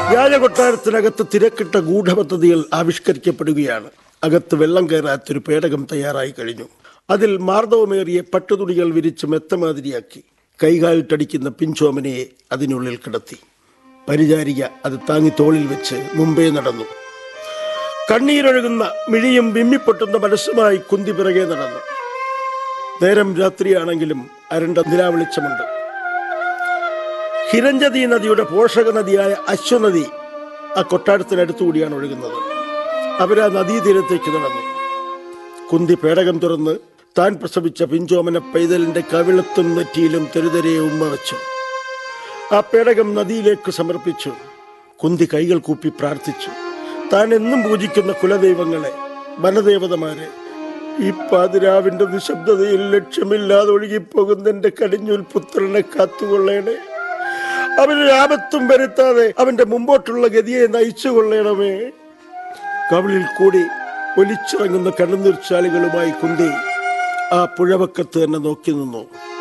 രാജകൊട്ടാരത്തിനകത്ത് തിരക്കിട്ട ഗൂഢപദ്ധതികൾ ആവിഷ്കരിക്കപ്പെടുകയാണ് അകത്ത് വെള്ളം കയറാത്തൊരു പേടകം തയ്യാറായി കഴിഞ്ഞു അതിൽ മാർദ്ദവമേറിയ പട്ടുതുണികൾ വിരിച്ച് മെത്തമാതിരിയാക്കി കൈകാലിട്ടടിക്കുന്ന പിഞ്ചോമനയെ അതിനുള്ളിൽ കിടത്തി പരിചാരിക അത് താങ്ങി തോളിൽ വെച്ച് മുമ്പേ നടന്നു കണ്ണീരൊഴുകുന്ന മിഴിയും വിമ്മിപ്പൊട്ടുന്ന മനസ്സുമായി കുന്തി പിറകെ നടന്നു നേരം രാത്രിയാണെങ്കിലും അരണ്ട നിലാവെളിച്ചമുണ്ട് ഹിരഞ്ജതി നദിയുടെ പോഷക നദിയായ അശ്വനദി ആ കൊട്ടാരത്തിനടുത്തുകൂടിയാണ് ഒഴുകുന്നത് അവരാ നദീതീരത്തേക്ക് നടന്നു കുന്തി പേടകം തുറന്ന് താൻ പ്രസവിച്ച പിഞ്ചോമന പൈതലിന്റെ കവിളത്തും നെറ്റിയിലും തെരുതെരെ ഉമ്മ വെച്ചു ആ പേടകം നദിയിലേക്ക് സമർപ്പിച്ചു കുന്തി കൈകൾ കൂപ്പി പ്രാർത്ഥിച്ചു താൻ എന്നും പൂജിക്കുന്ന കുലദൈവങ്ങളെ വനദേവതമാരെ ഈ പാതിരാവിന്റെ നിശബ്ദതയിൽ ലക്ഷ്യമില്ലാതെ ഒഴുകിപ്പോകുന്ന എന്റെ കടിഞ്ഞൂൽ പുത്രനെ കാത്തുകൊള്ളേണേ അവന് ആപത്തും വരുത്താതെ അവന്റെ മുമ്പോട്ടുള്ള ഗതിയെ നയിച്ചു കൊള്ളണമേ കവിളിൽ കൂടി ഒലിച്ചിറങ്ങുന്ന കണ്ണുനീർച്ചാലുകളുമായി കുന്തി ആ പുഴവക്കത്ത് തന്നെ നോക്കി നിന്നു